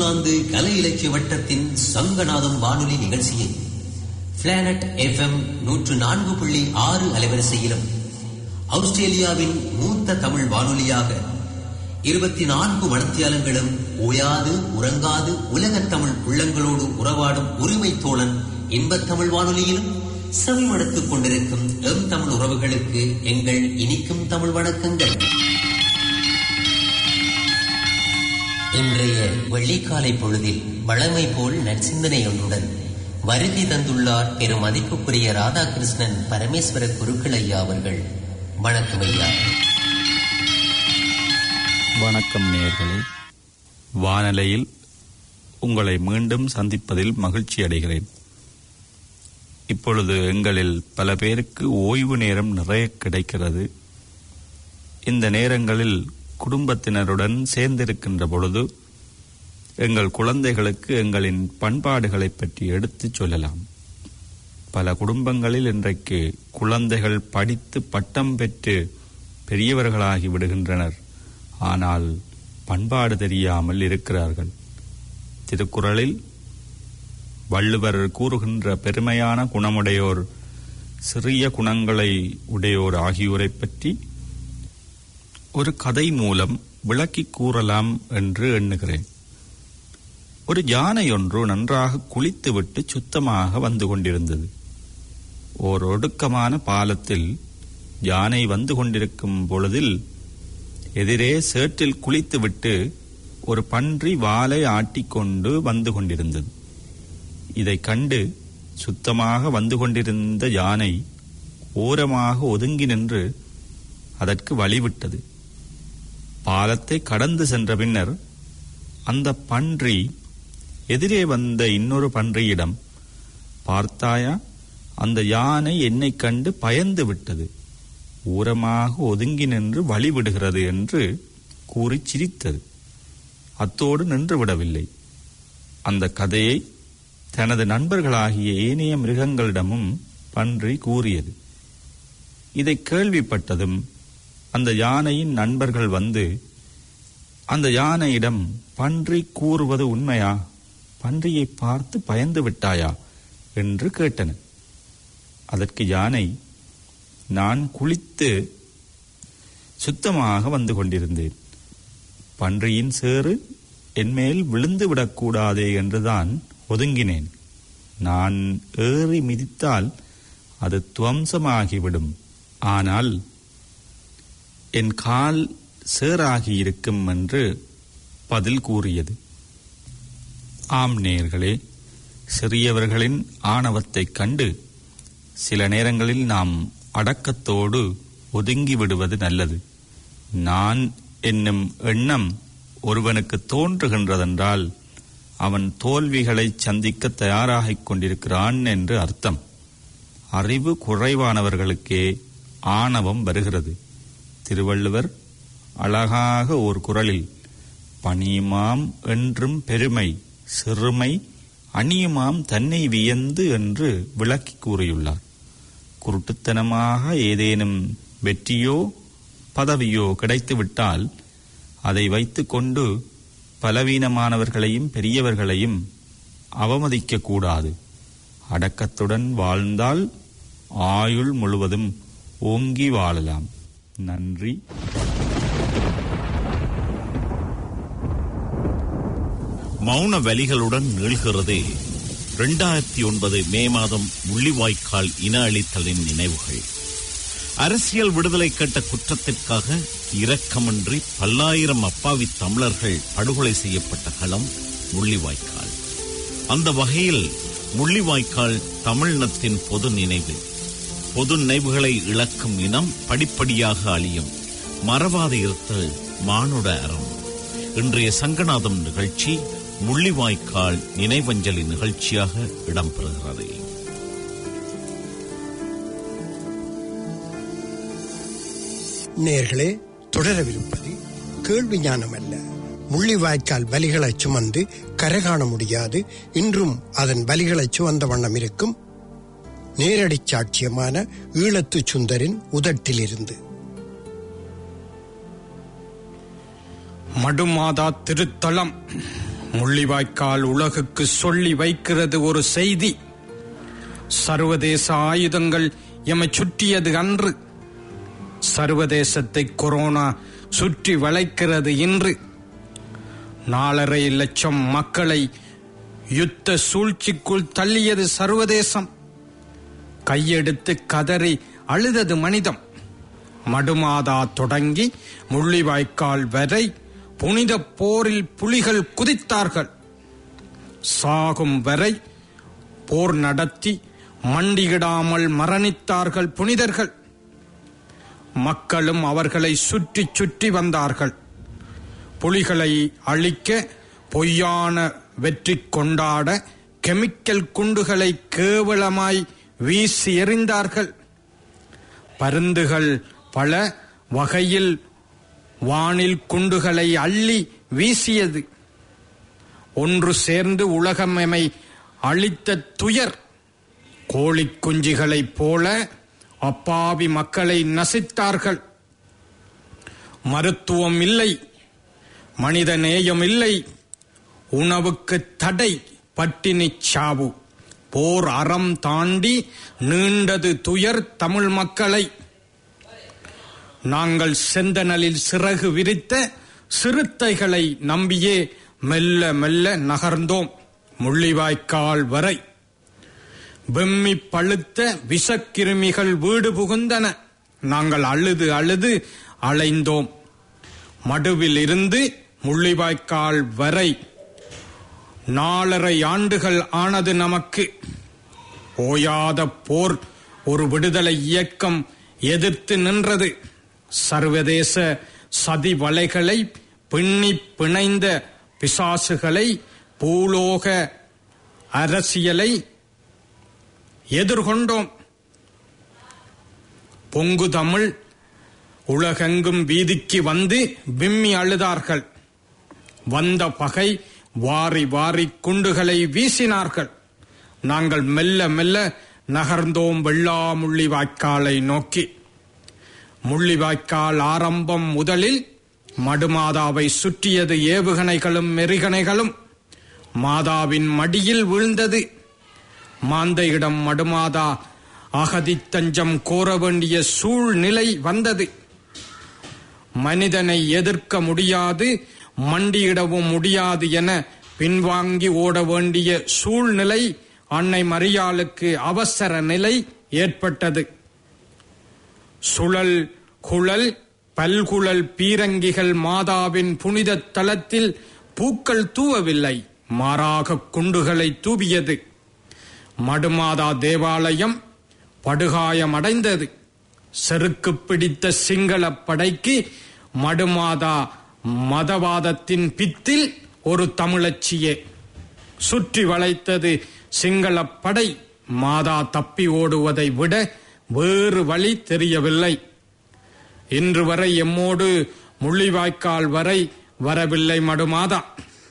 New Zealand கலை இலக்கிய வட்டத்தின் சங்கநாதம் வானொலி நிகழ்ச்சியை பிளானட் எஃப்எம் நூற்று நான்கு புள்ளி ஆறு அலைவரிசையிலும் ஆஸ்திரேலியாவின் மூத்த தமிழ் வானொலியாக இருபத்தி நான்கு மணத்தியாலங்களும் ஓயாது உறங்காது உலகத் தமிழ் உள்ளங்களோடு உறவாடும் உரிமை தோழன் இன்பத் தமிழ் வானொலியிலும் செவிமடுத்துக் கொண்டிருக்கும் எம் தமிழ் உறவுகளுக்கு எங்கள் இனிக்கும் தமிழ் வணக்கங்கள் இன்றைய வெள்ளிக்காலை பொழுதில் வழமை போல் நற்சிந்தனை ஒன்றுடன் வருகை தந்துள்ளார் பெரும் மதிப்புக்குரிய ராதாகிருஷ்ணன் பரமேஸ்வர குருக்கள் ஐயா அவர்கள் வணக்கம் ஐயா வணக்கம் நேயர்களே வானலையில் உங்களை மீண்டும் சந்திப்பதில் மகிழ்ச்சி அடைகிறேன் இப்பொழுது எங்களில் பல பேருக்கு ஓய்வு நேரம் நிறைய கிடைக்கிறது இந்த நேரங்களில் குடும்பத்தினருடன் சேர்ந்திருக்கின்ற பொழுது எங்கள் குழந்தைகளுக்கு எங்களின் பண்பாடுகளை பற்றி எடுத்துச் சொல்லலாம் பல குடும்பங்களில் இன்றைக்கு குழந்தைகள் படித்து பட்டம் பெற்று பெரியவர்களாகி விடுகின்றனர் ஆனால் பண்பாடு தெரியாமல் இருக்கிறார்கள் திருக்குறளில் வள்ளுவர் கூறுகின்ற பெருமையான குணமுடையோர் சிறிய குணங்களை உடையோர் ஆகியோரை பற்றி ஒரு கதை மூலம் விளக்கி கூறலாம் என்று எண்ணுகிறேன் ஒரு யானை ஒன்று நன்றாக குளித்துவிட்டு சுத்தமாக வந்து கொண்டிருந்தது ஓர் ஒடுக்கமான பாலத்தில் யானை வந்து கொண்டிருக்கும் பொழுதில் எதிரே சேற்றில் குளித்துவிட்டு ஒரு பன்றி வாலை ஆட்டிக்கொண்டு வந்து கொண்டிருந்தது இதை கண்டு சுத்தமாக வந்து கொண்டிருந்த யானை ஓரமாக ஒதுங்கி நின்று அதற்கு வழிவிட்டது பாலத்தை கடந்து சென்ற பின்னர் அந்த பன்றி எதிரே வந்த இன்னொரு பன்றியிடம் பார்த்தாயா அந்த யானை என்னை கண்டு பயந்து விட்டது ஊரமாக ஒதுங்கி நின்று வழிவிடுகிறது என்று கூறி சிரித்தது அத்தோடு நின்று விடவில்லை அந்த கதையை தனது நண்பர்களாகிய ஏனைய மிருகங்களிடமும் பன்றி கூறியது இதை கேள்விப்பட்டதும் அந்த யானையின் நண்பர்கள் வந்து அந்த யானையிடம் பன்றி கூறுவது உண்மையா பன்றியை பார்த்து பயந்து விட்டாயா என்று கேட்டனர் அதற்கு யானை நான் குளித்து சுத்தமாக வந்து கொண்டிருந்தேன் பன்றியின் சேறு என்மேல் விழுந்து விடக்கூடாதே என்றுதான் ஒதுங்கினேன் நான் ஏறி மிதித்தால் அது துவம்சமாகிவிடும் ஆனால் என் கால் சேராகி இருக்கும் என்று பதில் கூறியது ஆம் நேர்களே சிறியவர்களின் ஆணவத்தைக் கண்டு சில நேரங்களில் நாம் அடக்கத்தோடு ஒதுங்கி விடுவது நல்லது நான் என்னும் எண்ணம் ஒருவனுக்கு தோன்றுகின்றதென்றால் அவன் தோல்விகளை சந்திக்க தயாராகிக் கொண்டிருக்கிறான் என்று அர்த்தம் அறிவு குறைவானவர்களுக்கே ஆணவம் வருகிறது திருவள்ளுவர் அழகாக ஒரு குரலில் பணியுமாம் என்றும் பெருமை சிறுமை அணியுமாம் தன்னை வியந்து என்று விளக்கி கூறியுள்ளார் குருட்டுத்தனமாக ஏதேனும் வெற்றியோ பதவியோ கிடைத்துவிட்டால் அதை வைத்துக்கொண்டு பலவீனமானவர்களையும் பெரியவர்களையும் அவமதிக்க கூடாது அடக்கத்துடன் வாழ்ந்தால் ஆயுள் முழுவதும் ஓங்கி வாழலாம் நன்றி மௌன வலிகளுடன் நீள்கிறது இரண்டாயிரத்தி ஒன்பது மே மாதம் முள்ளிவாய்க்கால் இன அழித்தலின் நினைவுகள் அரசியல் விடுதலை கட்ட குற்றத்திற்காக இரக்கமின்றி பல்லாயிரம் அப்பாவி தமிழர்கள் படுகொலை செய்யப்பட்ட களம் முள்ளிவாய்க்கால் அந்த வகையில் முள்ளிவாய்க்கால் தமிழினத்தின் பொது நினைவு பொது நினைவுகளை இழக்கும் இனம் படிப்படியாக அழியும் மறவாது இருத்தல் மானுட அறம் இன்றைய சங்கநாதம் நிகழ்ச்சி முள்ளிவாய்க்கால் நினைவஞ்சலி நிகழ்ச்சியாக இடம்பெறுகிறது நேர்களே தொடரவிருப்பது கேள்வி ஞானம் அல்ல முள்ளிவாய்க்கால் வலிகளைச் சுமந்து கரகாண முடியாது இன்றும் அதன் வலிகளைச் சுமந்த வண்ணம் இருக்கும் நேரடி சாட்சியமான ஈழத்து சுந்தரின் உதட்டிலிருந்து மடுமாதா திருத்தலம் முள்ளிவாய்க்கால் உலகுக்கு சொல்லி வைக்கிறது ஒரு செய்தி சர்வதேச ஆயுதங்கள் எமை சுற்றியது அன்று சர்வதேசத்தை கொரோனா சுற்றி வளைக்கிறது இன்று நாலரை லட்சம் மக்களை யுத்த சூழ்ச்சிக்குள் தள்ளியது சர்வதேசம் கையெடுத்து கதறி அழுதது மனிதம் மடுமாதா தொடங்கி முள்ளிவாய்க்கால் வரை புனித போரில் புலிகள் குதித்தார்கள் சாகும் வரை போர் நடத்தி மண்டியிடாமல் மரணித்தார்கள் புனிதர்கள் மக்களும் அவர்களை சுற்றி சுற்றி வந்தார்கள் புலிகளை அழிக்க பொய்யான வெற்றி கொண்டாட கெமிக்கல் குண்டுகளை கேவலமாய் வீசி எறிந்தார்கள் பருந்துகள் பல வகையில் வானில் குண்டுகளை அள்ளி வீசியது ஒன்று சேர்ந்து உலகமெமை அழித்த துயர் கோழி குஞ்சுகளைப் போல அப்பாவி மக்களை நசித்தார்கள் மருத்துவம் இல்லை மனித நேயம் இல்லை உணவுக்கு தடை பட்டினி சாவு போர் அறம் தாண்டி நீண்டது துயர் தமிழ் மக்களை நாங்கள் செந்தனலில் சிறகு விரித்த சிறுத்தைகளை நம்பியே மெல்ல மெல்ல நகர்ந்தோம் முள்ளிவாய்க்கால் வரை வெம்மி பழுத்த விஷக்கிருமிகள் வீடு புகுந்தன நாங்கள் அழுது அழுது அலைந்தோம் மடுவில் இருந்து முள்ளிவாய்க்கால் வரை நாலரை ஆண்டுகள் ஆனது நமக்கு ஓயாத போர் ஒரு விடுதலை இயக்கம் எதிர்த்து நின்றது சர்வதேச சதி வலைகளை பின்னி பிணைந்த பிசாசுகளை பூலோக அரசியலை எதிர்கொண்டோம் பொங்கு தமிழ் உலகெங்கும் வீதிக்கு வந்து விம்மி அழுதார்கள் வந்த பகை வாரி வாரி குண்டுகளை வீசினார்கள் நாங்கள் மெல்ல மெல்ல நகர்ந்தோம் வெள்ளாமுள்ளி வாய்க்காலை நோக்கி முள்ளிவாய்க்கால் ஆரம்பம் முதலில் மடுமாதாவை சுற்றியது ஏவுகணைகளும் மெருகணைகளும் மாதாவின் மடியில் வீழ்ந்தது மாந்தையிடம் மடுமாதா அகதி தஞ்சம் கோர வேண்டிய சூழ்நிலை வந்தது மனிதனை எதிர்க்க முடியாது மண்டியிடவும் முடியாது என பின்வாங்கி ஓட வேண்டிய சூழ்நிலை அன்னை மரியாளுக்கு அவசர நிலை ஏற்பட்டது சுழல் குழல் பல்குழல் பீரங்கிகள் மாதாவின் புனித தலத்தில் பூக்கள் தூவவில்லை மாறாக குண்டுகளை தூவியது மடுமாதா தேவாலயம் படுகாயமடைந்தது செருக்கு பிடித்த சிங்கள படைக்கு மடுமாதா மதவாதத்தின் பித்தில் ஒரு தமிழச்சியே சுற்றி வளைத்தது சிங்கள படை மாதா தப்பி ஓடுவதை விட வேறு வழி தெரியவில்லை இன்று வரை எம்மோடு முள்ளிவாய்க்கால் வரை வரவில்லை மடுமாதா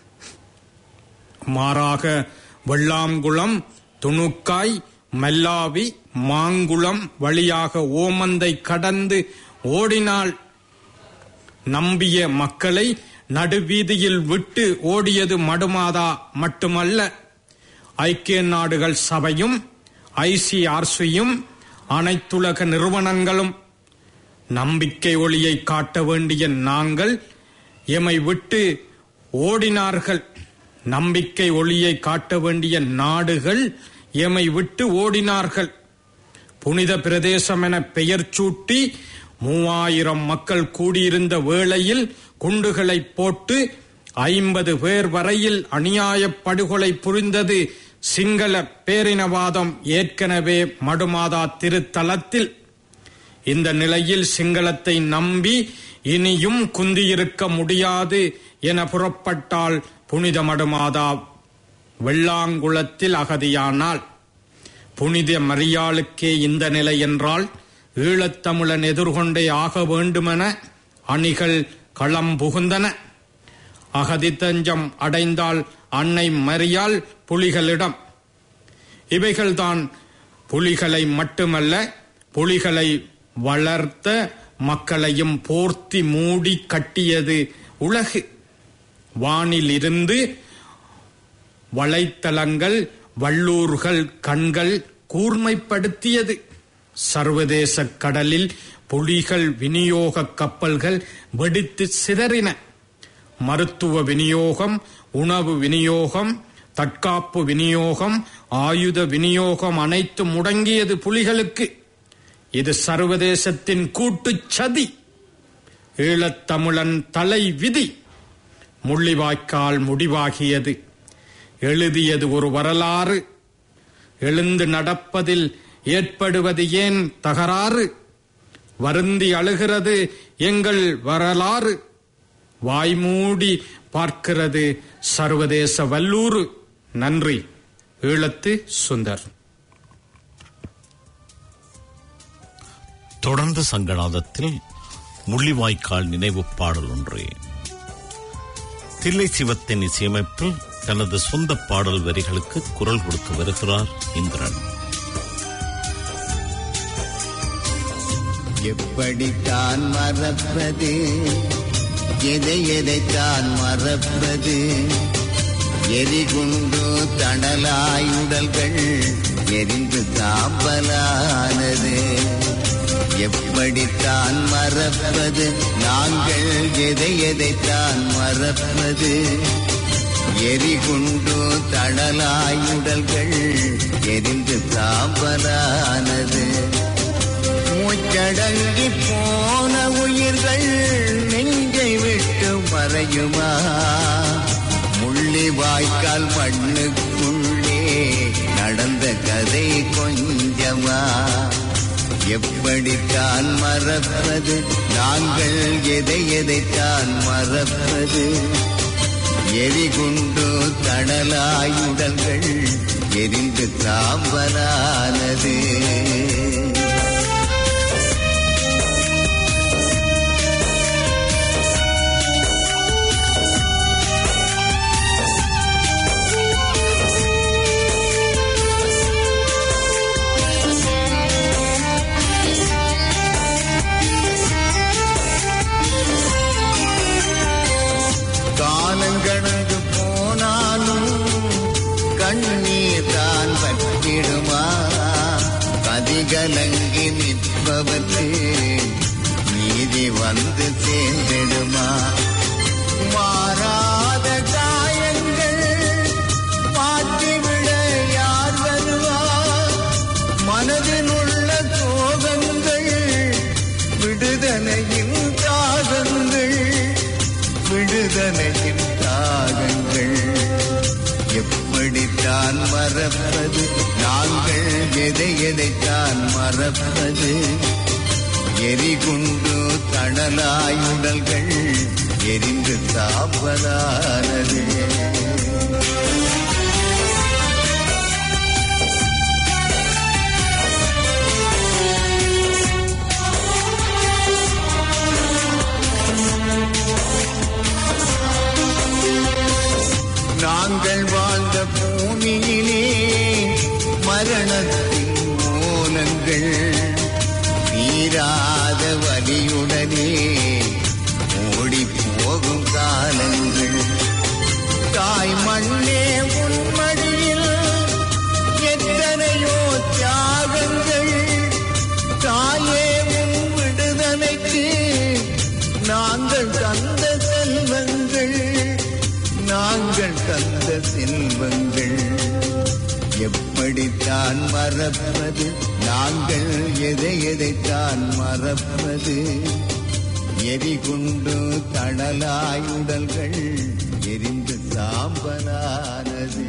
மாறாக வெள்ளாங்குளம் துணுக்காய் மல்லாவி மாங்குளம் வழியாக ஓமந்தை கடந்து ஓடினாள் நம்பிய மக்களை நடுவீதியில் விட்டு ஓடியது மடுமாதா மட்டுமல்ல ஐக்கிய நாடுகள் சபையும் ஐசிஆர்சியும் அனைத்துலக நிறுவனங்களும் நம்பிக்கை ஒளியை காட்ட வேண்டிய நாங்கள் எமை விட்டு ஓடினார்கள் நம்பிக்கை ஒளியை காட்ட வேண்டிய நாடுகள் எமை விட்டு ஓடினார்கள் புனித பிரதேசம் என பெயர் சூட்டி மூவாயிரம் மக்கள் கூடியிருந்த வேளையில் குண்டுகளை போட்டு ஐம்பது பேர் வரையில் அநியாய படுகொலை புரிந்தது சிங்கள பேரினவாதம் ஏற்கனவே மடுமாதா திருத்தலத்தில் இந்த நிலையில் சிங்களத்தை நம்பி இனியும் குந்தியிருக்க முடியாது என புறப்பட்டால் புனித மடுமாதா வெள்ளாங்குளத்தில் அகதியானாள் புனித மரியாளுக்கே இந்த நிலை என்றால் ஈழத்தமிழன் எதிர்கொண்டே ஆக வேண்டுமென அணிகள் களம் புகுந்தன அகதி தஞ்சம் அடைந்தால் அன்னை மரியாள் புலிகளிடம் இவைகள்தான் புலிகளை மட்டுமல்ல புலிகளை வளர்த்த மக்களையும் போர்த்தி மூடி கட்டியது உலகு வானில் இருந்து வலைத்தளங்கள் வள்ளூர்கள் கண்கள் கூர்மைப்படுத்தியது சர்வதேச கடலில் புலிகள் விநியோக கப்பல்கள் வெடித்து சிதறின மருத்துவ விநியோகம் உணவு விநியோகம் தற்காப்பு விநியோகம் ஆயுத விநியோகம் அனைத்து முடங்கியது புலிகளுக்கு இது சர்வதேசத்தின் கூட்டுச் சதி ஈழத்தமிழன் தலை விதி முள்ளிவாய்க்கால் முடிவாகியது எழுதியது ஒரு வரலாறு எழுந்து நடப்பதில் ஏற்படுவது ஏன் தகராறு வருந்தி அழுகிறது எங்கள் வரலாறு வாய்மூடி பார்க்கிறது சர்வதேச வல்லூறு நன்றி ஈழத்து சுந்தர் தொடர்ந்து சங்கநாதத்தில் முள்ளிவாய்க்கால் நினைவு பாடல் ஒன்று தில்லை சிவத்தின் இசையமைப்பில் தனது சொந்த பாடல் வரிகளுக்கு குரல் கொடுத்து வருகிறார் இந்திரன் எப்படித்தான் மறப்பது எதை எதைத்தான் மறப்பது எரிகுண்டு தணலாயுடல்கள் எரிந்து தாம்பலானது எப்படித்தான் மறப்பது நாங்கள் எதை எதைத்தான் மறப்பது எரிகுண்டு தணலாயுடல்கள் எரிந்து தாம்பலானது மூச்சடங்கி போன உயிர்கள் நெஞ்சை விட்டு மறையுமா முள்ளி வாய்க்கால் மண்ணுக்குள்ளே நடந்த கதை கொஞ்சமா எப்படித்தான் மறப்பது நாங்கள் எதை எதைத்தான் மறப்பது எரிகுண்டு தணலாயுடல்கள் எரிந்து தாம்பலானது காலங்கடந்து போனாலும் கண்ணீர் தான் பற்றிடுமா கதிகலங்கி நிற்பவர்க்கு நீதி வந்து சேர்ந்திடுமா மாறாத காயங்கள் மாற்றிவிட யார் வருவார் மனதில் உள்ள சோகங்கள் விடுதலையின் தாகங்கள் விடுதலையின் தாகங்கள் எப்படித்தான் மறப்பது நாங்கள் எதை எதைத்தான் மறப்பது எரிகுண்டு தணலாயுடல்கள் எரிந்து சாம்பலானது நாங்கள் வாழ்ந்த பூமியிலே மரணத்தின் மூலங்கள் தீராத வலியுடனே ஓடி போகும் காலங்கள் தாய் மண்ணே உன்மடியில் எத்தனையோ தியாகங்கள் தாயே உன் விடுதலைக்கு நாங்கள் தந்த செல்வங்கள் நாங்கள் தந்த செல்வங்கள் எப்படித்தான் மறப்பது நாங்கள் எதை எதைத்தான் மறப்பது எரிகுண்டு தணலாயுடல்கள் எரிந்து சாம்பலானது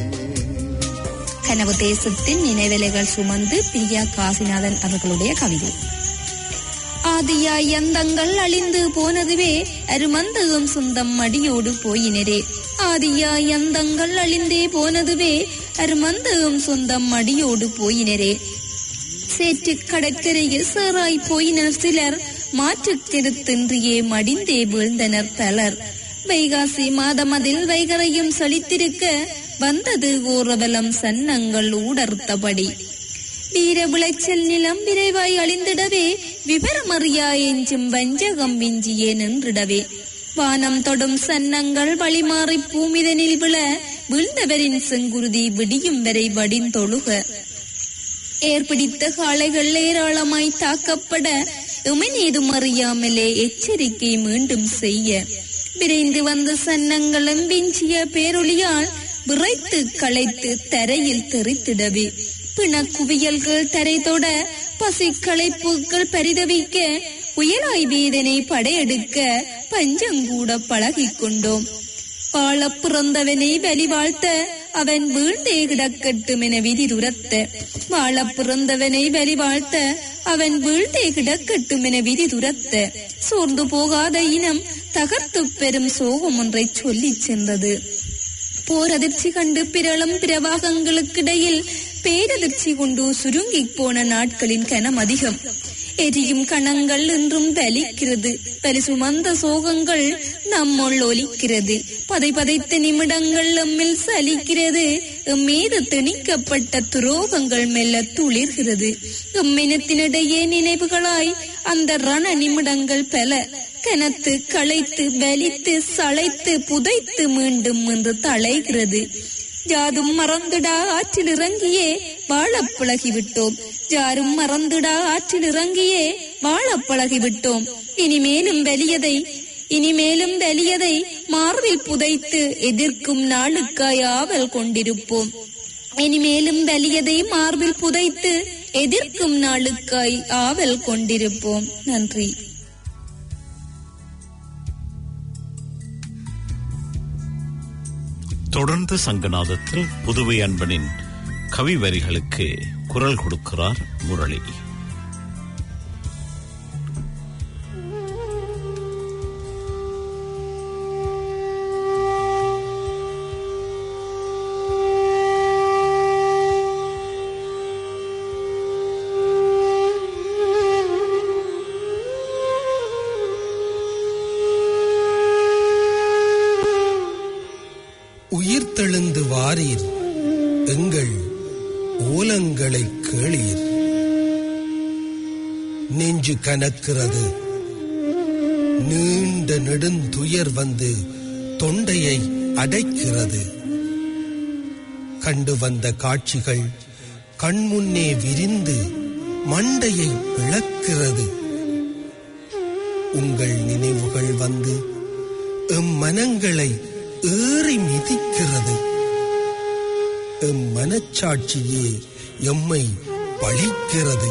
கனவு தேசத்தின் நினைவலைகள் சுமந்து பிரியா காசிநாதன் அவர்களுடைய கவிதை ஆதியாய் அந்தங்கள் அழிந்து போனதுவே அருமந்தகம் சொந்தம் மடியோடு போயினரே ஆதியாய் அந்தங்கள் அழிந்தே போனதுவே அருமந்தகம் சொந்தம் மடியோடு போயினரே சேற்று கடற்கரையில் சேராய் போயினர் சிலர் மாற்றுக் கருத்தின்றியே மடிந்தே வீழ்ந்தனர் பலர் வைகாசி மாதமதில் வைகரையும் செழித்திருக்க வந்தது ஓரபலம் சன்னங்கள் ஊடறுத்தபடி வீர விளைச்சல் நிலம் விரைவாய் அழிந்திடவே விவரமறியா எஞ்சும் வஞ்சகம் விஞ்சியே நின்றிடவே வானம் தொடும் சன்னங்கள் வழிமாறி பூமிதனில் விழ வீழ்ந்தவரின் செங்குருதி விடியும் வரை வடிந்தொழுக ஏற்பிடித்த காளைகள் ஏராளமாய் தாக்கப்பட எமனேதும் அறியாமலே எச்சரிக்கை மீண்டும் செய்ய விரைந்து வந்த சன்னங்களும் விஞ்சிய பேரொளியால் விரைத்து களைத்து தரையில் தெரித்திடவே பிணக்குவியல்கள் தரை தொட பசி களைப்புகள் பரிதவிக்க உயராய் வேதனை படையெடுக்க பஞ்சங்கூட பழகிக் கொண்டோம் வாழ பிறந்தவனை வலி வாழ்த்த அவன் வீழ்ந்தே கிடக்கட்டும் என விதி துரத்த வாழ பிறந்தவனை வலி வாழ்த்த அவன் வீழ்ந்தே கிடக்கட்டும் என விதி துரத்த சோர்ந்து போகாத இனம் தகர்த்து பெரும் சோகம் ஒன்றை சொல்லிச் சென்றது போரதிர்ச்சி கண்டு பிறளும் பிரவாகங்களுக்கிடையில் பேரதிர்ச்சி கொண்டு சுருங்கிப் போன நாட்களின் கனம் அதிகம் எரியும் கணங்கள் இன்றும் பலிக்கிறது பலி சுமந்த சோகங்கள் நம்முள் ஒலிக்கிறது பதை பதைத்த நிமிடங்கள் எம்மில் சலிக்கிறது எம்மீது திணிக்கப்பட்ட துரோகங்கள் மெல்ல துளிர்கிறது எம்மினத்தினிடையே நினைவுகளாய் அந்த ரண நிமிடங்கள் பல கனத்து களைத்து வலித்து சளைத்து புதைத்து மீண்டும் என்று தளைகிறது யாதும் மறந்துடா ஆற்றில் இறங்கியே வாழப் பழகிவிட்டோம் யாரும் மறந்துடா ஆற்றில் இறங்கியே வாழப் பழகிவிட்டோம் இனிமேலும் வெளியதை இனிமேலும் வெளியதை மார்பில் புதைத்து எதிர்க்கும் நாளுக்காய் ஆவல் கொண்டிருப்போம் இனிமேலும் வெளியதை மார்பில் புதைத்து எதிர்க்கும் நாளுக்காய் ஆவல் கொண்டிருப்போம் நன்றி தொடர்ந்து சங்கநாதத்தில் புதுவை அன்பனின் கவி வரிகளுக்கு குரல் கொடுக்கிறார் முரளி உயிர் தெழுந்து வாரீர் எங்கள் ஓலங்களை கேளீர் நெஞ்சு கனக்கிறது நீண்ட நெடுந்துயர் வந்து தொண்டையை அடைக்கிறது கண்டு வந்த காட்சிகள் கண்முன்னே விரிந்து மண்டையை பிளக்கிறது உங்கள் நினைவுகள் வந்து எம் மனங்களை ஏறி மிதிக்கிறது எம் மனச்சாட்சியே எம்மை பழிக்கிறது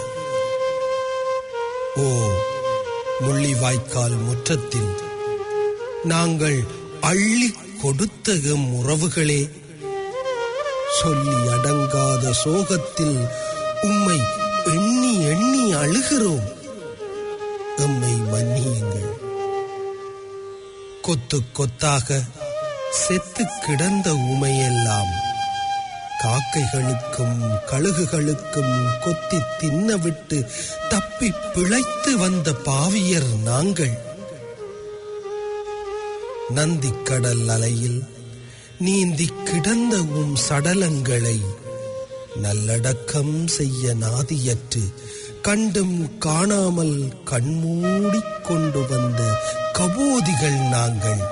ஓ முள்ளிவாய்க்கால் முற்றத்தில் நாங்கள் அள்ளி கொடுத்த எம் உறவுகளே சொல்லி அடங்காத சோகத்தில் உம்மை எண்ணி எண்ணி அழுகிறோம் எம்மை மன்னியுங்கள் கொத்து கொத்தாக செத்து கிடந்த உமையெல்லாம் காக்கைகளுக்கும் கழுகுகளுக்கும் கொத்தி தின்னவிட்டு தப்பி பிழைத்து வந்த பாவியர் நாங்கள் நந்திக்கடல் அலையில் நீந்தி கிடந்த உம் சடலங்களை நல்லடக்கம் செய்ய நாதியற்று கண்டும் காணாமல் கண்மூடிக் கொண்டு வந்த கபோதிகள் நாங்கள்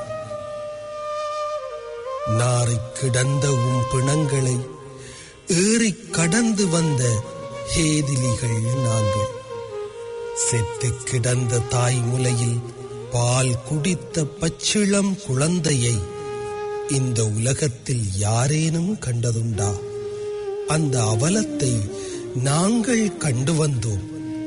நாறிக் கிடந்த உம் பிணங்களை ஏறிக் கடந்து வந்த ஹேதிலிகள் நாங்கள் செத்து கிடந்த தாய்முலையில் பால் குடித்த பச்சிளம் குழந்தையை இந்த உலகத்தில் யாரேனும் கண்டதுண்டா அந்த அவலத்தை நாங்கள் கண்டு வந்தோம்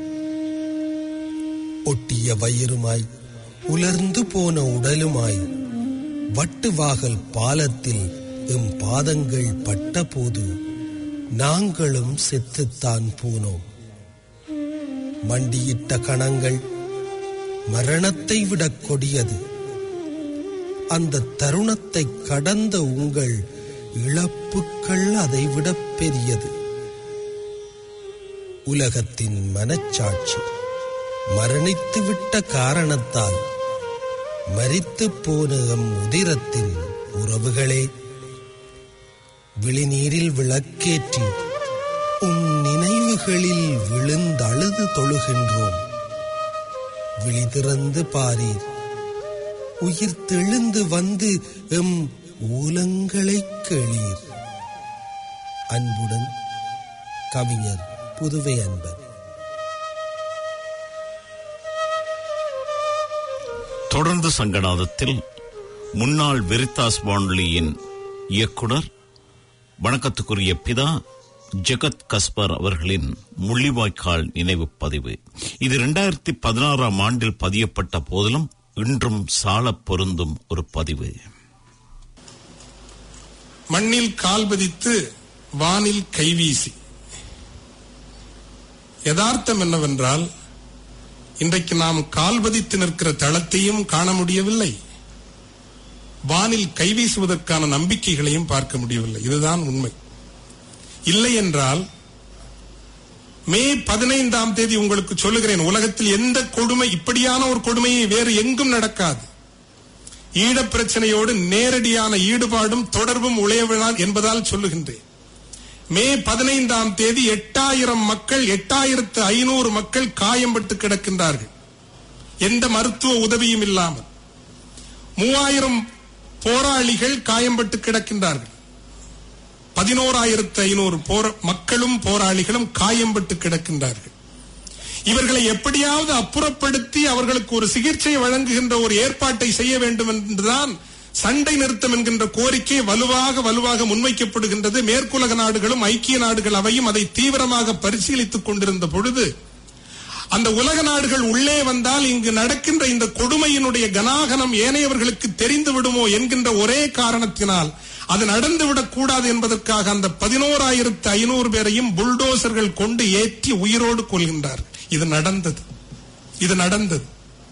ஒட்டிய வயிறுமாய் உலர்ந்து போன உடலுமாய் வட்டுவாகல் பாலத்தில் எம் பாதங்கள் பட்டபோது நாங்களும் செத்துத்தான் போனோம் மண்டியிட்ட கணங்கள் மரணத்தை விட கொடியது அந்த தருணத்தை கடந்த உங்கள் இழப்புக்கள் அதைவிட பெரியது உலகத்தின் மனச்சாட்சி மரணித்துவிட்ட காரணத்தால் மரித்து போன எம் உதிரத்தின் உறவுகளே விழிநீரில் விளக்கேற்றி உம் நினைவுகளில் விழுந்தழுது தொழுகின்றோம் விழி திறந்து பாரீர் உயிர் தெழுந்து வந்து எம் ஊலங்களைக் கேளீர் அன்புடன் கவிஞர் புதுவை அன்பர் தொடர்ந்து சங்கநாதத்தில் முன்னாள் வெரித்தாஸ் வானொலியின் இயக்குனர் வணக்கத்துக்குரிய பிதா ஜெகத் கஸ்பர் அவர்களின் முள்ளிவாய்க்கால் நினைவு பதிவு இது இரண்டாயிரத்தி பதினாறாம் ஆண்டில் பதியப்பட்ட போதிலும் இன்றும் சாலப் பொருந்தும் ஒரு பதிவு மண்ணில் கால் பதித்து வானில் கைவீசி யதார்த்தம் என்னவென்றால் இன்றைக்கு நாம் கால் பதித்து நிற்கிற தளத்தையும் காண முடியவில்லை வானில் கைவீசுவதற்கான நம்பிக்கைகளையும் பார்க்க முடியவில்லை இதுதான் உண்மை இல்லை என்றால் மே பதினைந்தாம் தேதி உங்களுக்கு சொல்லுகிறேன் உலகத்தில் எந்த கொடுமை இப்படியான ஒரு கொடுமையை வேறு எங்கும் நடக்காது ஈழப் பிரச்சனையோடு நேரடியான ஈடுபாடும் தொடர்பும் உழையவிழான் என்பதால் சொல்லுகின்றேன் மே பதினைந்தாம் தேதி எட்டாயிரம் மக்கள் எட்டாயிரத்து ஐநூறு மக்கள் காயம்பட்டு கிடக்கின்றார்கள் எந்த மருத்துவ உதவியும் இல்லாமல் மூவாயிரம் போராளிகள் காயம்பட்டு கிடக்கின்றார்கள் பதினோராயிரத்து ஐநூறு போர மக்களும் போராளிகளும் காயம்பட்டு கிடக்கின்றார்கள் இவர்களை எப்படியாவது அப்புறப்படுத்தி அவர்களுக்கு ஒரு சிகிச்சை வழங்குகின்ற ஒரு ஏற்பாட்டை செய்ய வேண்டும் என்றுதான் சண்டை நிறுத்தம் என்கின்ற கோரிக்கை வலுவாக வலுவாக முன்வைக்கப்படுகின்றது மேற்குலக நாடுகளும் ஐக்கிய நாடுகள் அவையும் அதை தீவிரமாக பரிசீலித்துக் கொண்டிருந்த பொழுது அந்த உலக நாடுகள் உள்ளே வந்தால் இங்கு நடக்கின்ற இந்த கொடுமையினுடைய கனாகனம் ஏனையவர்களுக்கு தெரிந்து விடுமோ என்கின்ற ஒரே காரணத்தினால் அது நடந்துவிடக் கூடாது என்பதற்காக அந்த பதினோராயிரத்து ஐநூறு பேரையும் புல்டோசர்கள் கொண்டு ஏற்றி உயிரோடு கொள்கின்றார் இது நடந்தது இது நடந்தது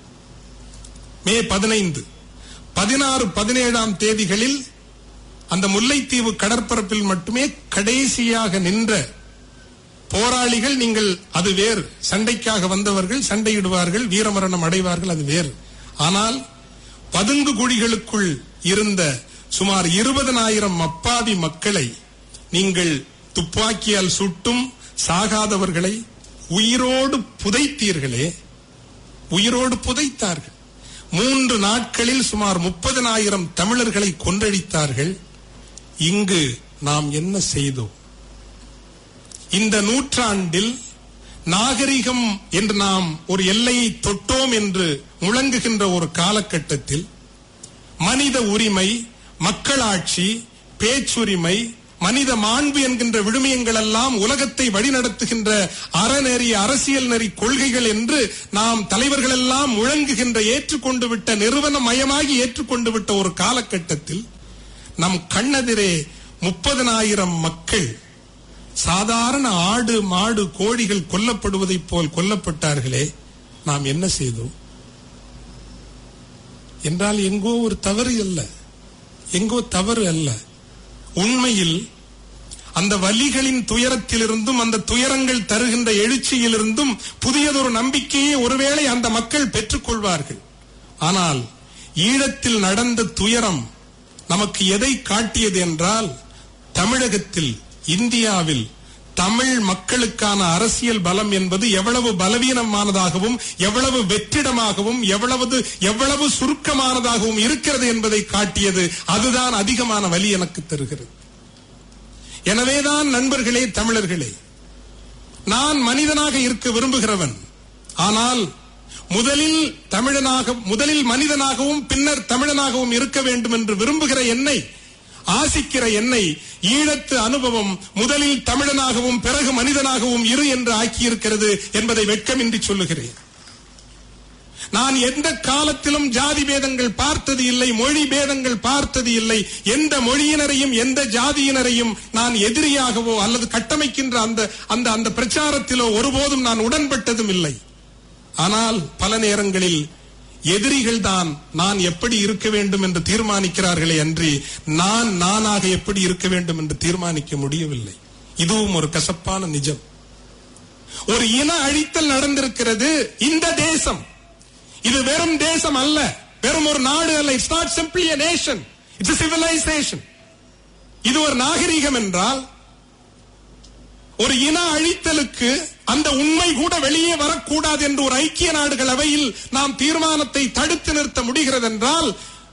மே பதினைந்து பதினாறு பதினேழாம் தேதிகளில் அந்த முல்லைத்தீவு கடற்பரப்பில் மட்டுமே கடைசியாக நின்ற போராளிகள் நீங்கள் அது வேறு சண்டைக்காக வந்தவர்கள் சண்டையிடுவார்கள் வீரமரணம் அடைவார்கள் அது வேறு ஆனால் பதுங்கு குழிகளுக்குள் இருந்த சுமார் இருபதனாயிரம் அப்பாவி மக்களை நீங்கள் துப்பாக்கியால் சுட்டும் சாகாதவர்களை உயிரோடு புதைத்தீர்களே உயிரோடு புதைத்தார்கள் மூன்று நாட்களில் சுமார் முப்பதனாயிரம் தமிழர்களை கொன்றடித்தார்கள் இங்கு நாம் என்ன செய்தோம் இந்த நூற்றாண்டில் நாகரிகம் என்று நாம் ஒரு எல்லையை தொட்டோம் என்று முழங்குகின்ற ஒரு காலகட்டத்தில் மனித உரிமை மக்களாட்சி பேச்சுரிமை மனித மாண்பு என்கின்ற விழுமியங்கள் எல்லாம் உலகத்தை வழிநடத்துகின்ற அறநெறி அரசியல் நெறி கொள்கைகள் என்று நாம் தலைவர்கள் எல்லாம் முழங்குகின்ற ஏற்றுக்கொண்டு விட்ட நிறுவன மயமாகி ஏற்றுக்கொண்டு விட்ட ஒரு காலகட்டத்தில் நம் கண்ணெதிரே முப்பதனாயிரம் மக்கள் சாதாரண ஆடு மாடு கோழிகள் கொல்லப்படுவதைப் போல் கொல்லப்பட்டார்களே நாம் என்ன செய்தோம் என்றால் எங்கோ ஒரு தவறு அல்ல எங்கோ தவறு அல்ல உண்மையில் அந்த வலிகளின் துயரத்திலிருந்தும் அந்த துயரங்கள் தருகின்ற எழுச்சியிலிருந்தும் புதியதொரு நம்பிக்கையை ஒருவேளை அந்த மக்கள் பெற்றுக்கொள்வார்கள் ஆனால் ஈழத்தில் நடந்த துயரம் நமக்கு எதை காட்டியது என்றால் தமிழகத்தில் இந்தியாவில் தமிழ் மக்களுக்கான அரசியல் பலம் என்பது எவ்வளவு பலவீனமானதாகவும் எவ்வளவு வெற்றிடமாகவும் எவ்வளவு எவ்வளவு சுருக்கமானதாகவும் இருக்கிறது என்பதை காட்டியது அதுதான் அதிகமான வலி எனக்கு தருகிறது எனவேதான் நண்பர்களே தமிழர்களே நான் மனிதனாக இருக்க விரும்புகிறவன் ஆனால் முதலில் தமிழனாக முதலில் மனிதனாகவும் பின்னர் தமிழனாகவும் இருக்க வேண்டும் என்று விரும்புகிற என்னை ஆசிக்கிற என்னை ஈழத்து அனுபவம் முதலில் தமிழனாகவும் பிறகு மனிதனாகவும் இரு என்று ஆக்கியிருக்கிறது என்பதை வெட்கமின்றி சொல்லுகிறேன் நான் எந்த காலத்திலும் ஜாதி பேதங்கள் பார்த்தது இல்லை மொழி பேதங்கள் பார்த்தது இல்லை எந்த மொழியினரையும் எந்த ஜாதியினரையும் நான் எதிரியாகவோ அல்லது கட்டமைக்கின்ற அந்த அந்த அந்த பிரச்சாரத்திலோ ஒருபோதும் நான் உடன்பட்டதும் இல்லை ஆனால் பல நேரங்களில் எதிரிகள் தான் நான் எப்படி இருக்க வேண்டும் என்று தீர்மானிக்கிறார்களே அன்றி நான் நானாக எப்படி இருக்க வேண்டும் என்று தீர்மானிக்க முடியவில்லை இதுவும் ஒரு கசப்பான நிஜம் ஒரு இன அழித்தல் நடந்திருக்கிறது இந்த தேசம் இது வெறும் தேசம் அல்ல வெறும் ஒரு நாடு அல்ல it's not simply a nation it's civilisation இது ஒரு நாகரிகம் என்றால் ஒரு இன அழித்தலுக்கு அந்த உண்மை கூட வெளியே வரக்கூடாது என்று ஒரு ஐக்கிய நாடுகள் அவையில் நாம் தீர்மானத்தை தடுத்து நிறுத்த முடிகிறது என்றால்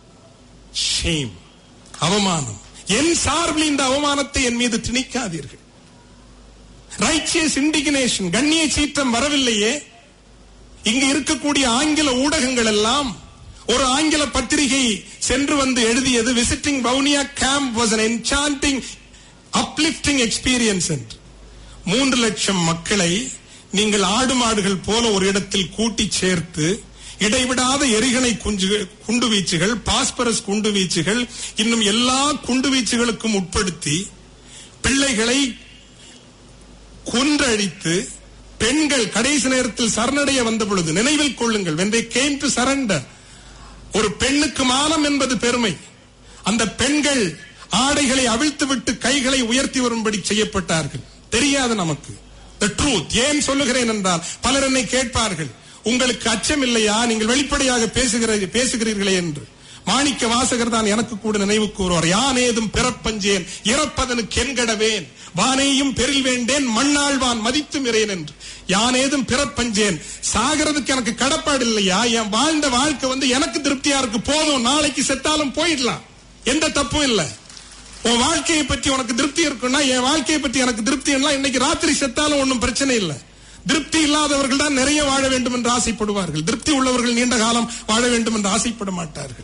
ஷேம் அவமானம் என் சார்பில் இந்த அவமானத்தை என் மீது திணிக்காதீர்கள் ரைச்சியஸ் இண்டிகினேஷன் கண்ணிய சீற்றம் வரவில்லையே இங்கு இருக்கக்கூடிய ஆங்கில ஊடகங்கள் எல்லாம் ஒரு ஆங்கில பத்திரிகை சென்று வந்து எழுதியது visiting Vavuniya camp was an enchanting uplifting experience என்று மூன்று லட்சம் மக்களை நீங்கள் ஆடு மாடுகள் போல ஒரு இடத்தில் கூட்டி சேர்த்து இடைவிடாத எரிகணை குஞ்சு குண்டு வீச்சுகள் பாஸ்பரஸ் குண்டு வீச்சுகள் இன்னும் எல்லா குண்டு வீச்சுகளுக்கும் உட்படுத்தி பிள்ளைகளை கொன்றழித்து பெண்கள் கடைசி நேரத்தில் சரணடைய வந்த பொழுது நினைவில் கொள்ளுங்கள் when they came to surrender ஒரு பெண்ணுக்கு மானம் என்பது பெருமை அந்த பெண்கள் ஆடைகளை அவிழ்த்து விட்டு கைகளை உயர்த்தி வரும்படி செய்யப்பட்டார்கள் தெரியாது நமக்கு the truth ஏன் சொல்லுகிறேன் என்றால் பலர் என்னை கேட்பார்கள் உங்களுக்கு அச்சம் இல்லையா நீங்கள் வெளிப்படையாக பேசுகிற பேசுகிறீர்களே என்று மாணிக்க வாசகர் தான் எனக்கு கூட நினைவு கூறுவார் யான் ஏதும் பிறப்பஞ்சேன் இறப்பதனுக்கு என்கடவேன் வானேயும் பெரில் வேண்டேன் மண்ணாழ்வான் மதித்தும் இறேன் என்று யான் ஏதும் பிறப்பஞ்சேன் சாகிறதுக்கு எனக்கு கடப்பாடு இல்லையா என் வாழ்ந்த வாழ்க்கை வந்து எனக்கு திருப்தியா இருக்கு போதும் நாளைக்கு செத்தாலும் போயிடலாம் எந்த தப்பும் இல்லை உன் வாழ்க்கையை பற்றி உனக்கு திருப்தி இருக்குன்னா என் வாழ்க்கையை பற்றி எனக்கு திருப்தி இல்லை இன்னைக்கு ராத்திரி செத்தாலும் ஒன்றும் பிரச்சனை இல்லை திருப்தி இல்லாதவர்கள் தான் நிறைய வாழ வேண்டும் என்று ஆசைப்படுவார்கள் திருப்தி உள்ளவர்கள் நீண்ட காலம் வாழ வேண்டும் என்று ஆசைப்பட மாட்டார்கள்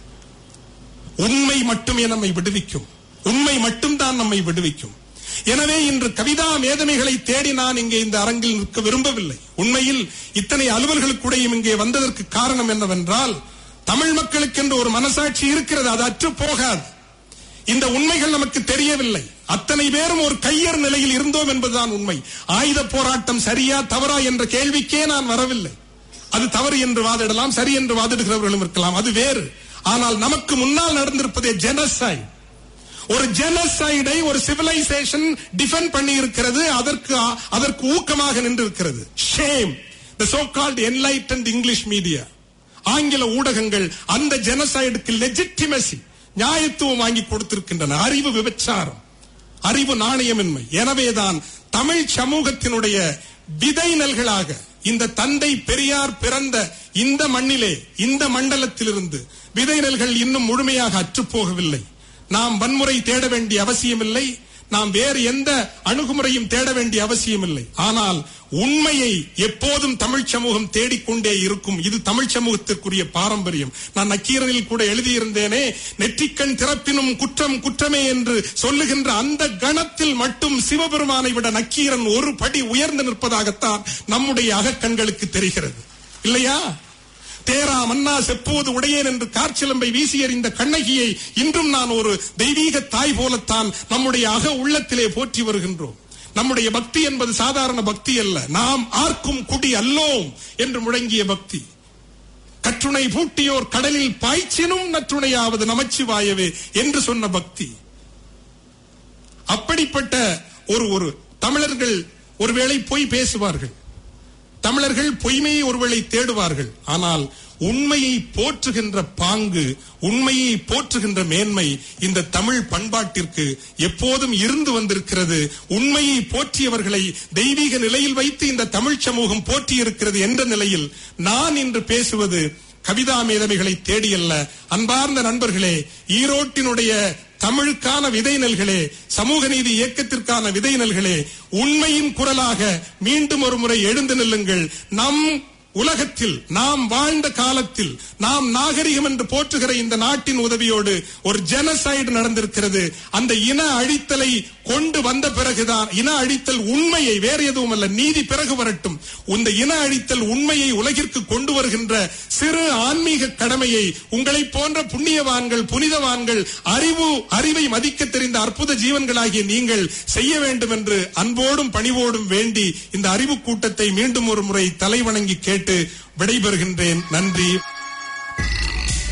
உண்மை மட்டுமே நம்மை விடுவிக்கும் உண்மை மட்டும்தான் நம்மை விடுவிக்கும் எனவே இன்று கவிதா மேதமைகளை தேடி நான் இங்கே இந்த அரங்கில் நிற்க விரும்பவில்லை உண்மையில் இத்தனை அலுவல்களுக்கூடையும் இங்கே வந்ததற்கு காரணம் என்னவென்றால் தமிழ் மக்களுக்கென்று ஒரு மனசாட்சி இருக்கிறது அது அற்று போகாது இந்த உண்மைகள் நமக்கு தெரியவில்லை அத்தனை பேரும் ஒரு கையர் நிலையில் இருந்தோம் என்பதுதான் உண்மை ஆயுத போராட்டம் சரியா தவறா என்ற கேள்விக்கே நான் வரவில்லை அது தவறு என்று வாதிடலாம் சரி என்று வாதிடுகிறவர்களும் இருக்கலாம் அது வேறு ஆனால் நமக்கு முன்னால் நடந்திருப்பதே ஜெனசைட் ஒரு ஜெனசைடை ஒரு சிவிலைசேஷன் டிஃபெண்ட் பண்ணி இருக்கிறது அதற்கு அதற்கு ஊக்கமாக நின்று இருக்கிறது shame the so called enlightened English media ஆங்கில ஊடகங்கள் அந்த ஜெனசைடுக்கு லெஜிட்டிமசி நியாயத்துவம் வாங்கி கொடுத்திருக்கின்றன அறிவு விபச்சாரம் அறிவு நாணயமின்மை எனவேதான் தமிழ் சமூகத்தினுடைய விதை நெல்களாக இந்த தந்தை பெரியார் பிறந்த இந்த மண்ணிலே இந்த மண்டலத்திலிருந்து விதை நெல்கள் இன்னும் முழுமையாக அற்றுப்போகவில்லை நாம் வன்முறை தேட வேண்டிய அவசியமில்லை நாம் வேறு எந்த அணுகுமுறையும் தேட வேண்டிய அவசியமில்லை ஆனால் உண்மையை எப்போதும் தமிழ் சமூகம் தேடிக்கொண்டே இருக்கும் இது தமிழ் சமூகத்திற்குரிய பாரம்பரியம் நான் நக்கீரனில் கூட எழுதியிருந்தேனே நெற்றிக்கண் திறப்பினும் குற்றம் குற்றமே என்று சொல்லுகின்ற அந்த கணத்தில் மட்டும் சிவபெருமானை விட நக்கீரன் ஒரு படி உயர்ந்து நிற்பதாகத்தான் நம்முடைய அகக்கண்களுக்கு தெரிகிறது இல்லையா தேரா மன்னா செப்போது உடையேன் என்று காற்சிலம்பை வீசி எறிந்த கண்ணகியை இன்றும் நான் ஒரு தெய்வீக தாய் போலத்தான் நம்முடைய அக உள்ளத்திலே போற்றி வருகின்றோம் நம்முடைய பக்தி என்பது சாதாரண பக்தி அல்ல நாம் ஆர்க்கும் குடி அல்லோம் என்று முழங்கிய பக்தி கற்றுணை பூட்டியோர் கடலில் பாய்ச்சினும் நற்றுணையாவது நமச்சிவாயவே என்று சொன்ன பக்தி அப்படிப்பட்ட ஒரு ஒரு தமிழர்கள் ஒருவேளை பொய் பேசுவார்கள் தமிழர்கள் பொய்மையை ஒருவேளை தேடுவார்கள் ஆனால் உண்மையை போற்றுகின்ற பாங்கு உண்மையை போற்றுகின்ற மேன்மை இந்த தமிழ் பண்பாட்டிற்கு எப்போதும் இருந்து வந்திருக்கிறது உண்மையை போற்றியவர்களை தெய்வீக நிலையில் வைத்து இந்த தமிழ் சமூகம் போற்றி இருக்கிறது என்ற நிலையில் நான் இன்று பேசுவது கவிதா மேதமைகளை தேடியல்ல அன்பார்ந்த நண்பர்களே ஈரோட்டினுடைய தமிழுக்கான விதை நெல்களே சமூக நீதி இயக்கத்திற்கான விதை நெல்களே உண்மையின் குரலாக மீண்டும் ஒரு முறை எழுந்து நில்லுங்கள் நம் உலகத்தில் நாம் வாழ்ந்த காலத்தில் நாம் நாகரிகம் என்று போற்றுகிற இந்த நாட்டின் உதவியோடு ஒரு ஜெனசைடு நடந்திருக்கிறது அந்த இன அழித்தலை கொண்டு வந்த பிறகுதான் இன அழித்தல் உண்மையை வேறு எதுவும் அல்ல நீதி பிறகு வரட்டும் இந்த இன அழித்தல் உண்மையை உலகிற்கு கொண்டு வருகின்ற சிறு ஆன்மீக கடமையை உங்களை போன்ற புண்ணியவான்கள் புனிதவான்கள் அறிவு அறிவை மதிக்க தெரிந்த அற்புத ஜீவன்களாகிய நீங்கள் செய்ய வேண்டும் என்று அன்போடும் பணிவோடும் வேண்டி இந்த அறிவு கூட்டத்தை மீண்டும் ஒரு முறை தலைவணங்கி கேட்டு விடைபெறுகின்றேன் நன்றி